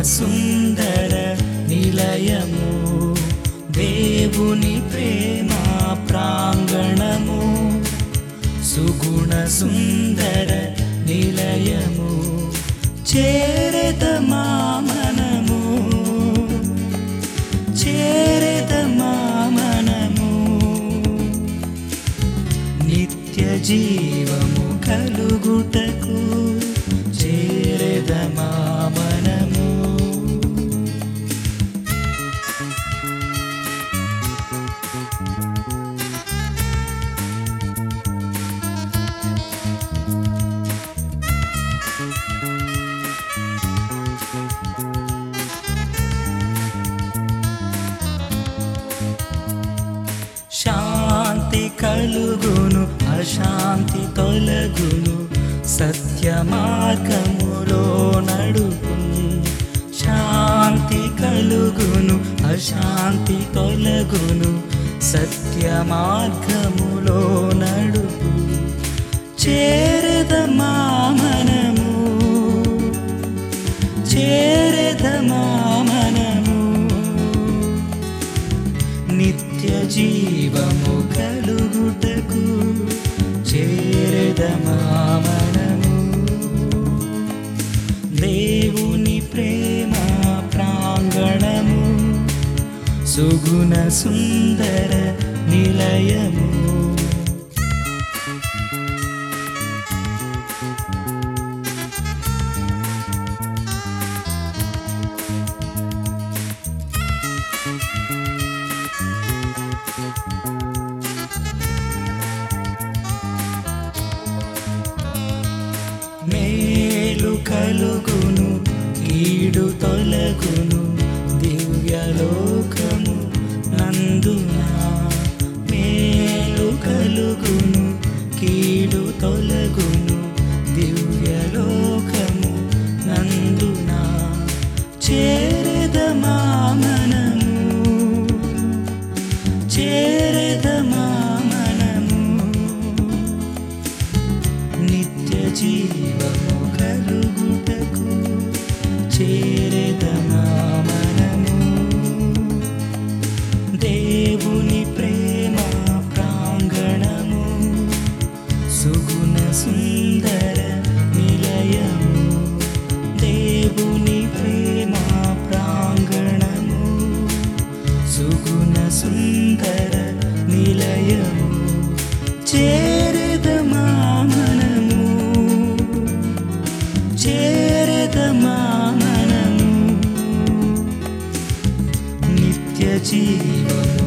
సుందర నిలయము దేవుని ప్రేమ ప్రాంగణము సుగుణ సుందర నిలయము చేరద మనము చేరద మనము నిత్య జీవము కలుగుటకు చేరద మనము శాంతి కలుగును అశాంతి తొలగును సత్య మార్గములో నడుపు శాంతి కలుగును అశాంతి తొలగును సత్య మార్గములో నడుపు చేరద మనము చేరద మనము నిత్య జీవము కలుగుటకు చేరదమామనము దేవుని ప్రేమ ప్రాంగణము సుగుణ సుందర నిలయము మేలు కలుగును కీడు తొలగును దివ్యలోకము నందున మేలు కలుగును కీడు తొలగును దివ్యలోకము నందున చేరద మనము చేరద మనము నిత్య జీవము కలుగుటకు చేరదమామనము దేవుని ప్రేమ ప్రాంగణము సుగుణ సుందర నిలయము దేవుని ప్రేమ ప్రాంగణము సుగుణ సుందర నిలయము చేరదమామనము చేరదమామనము నిత్య జీవము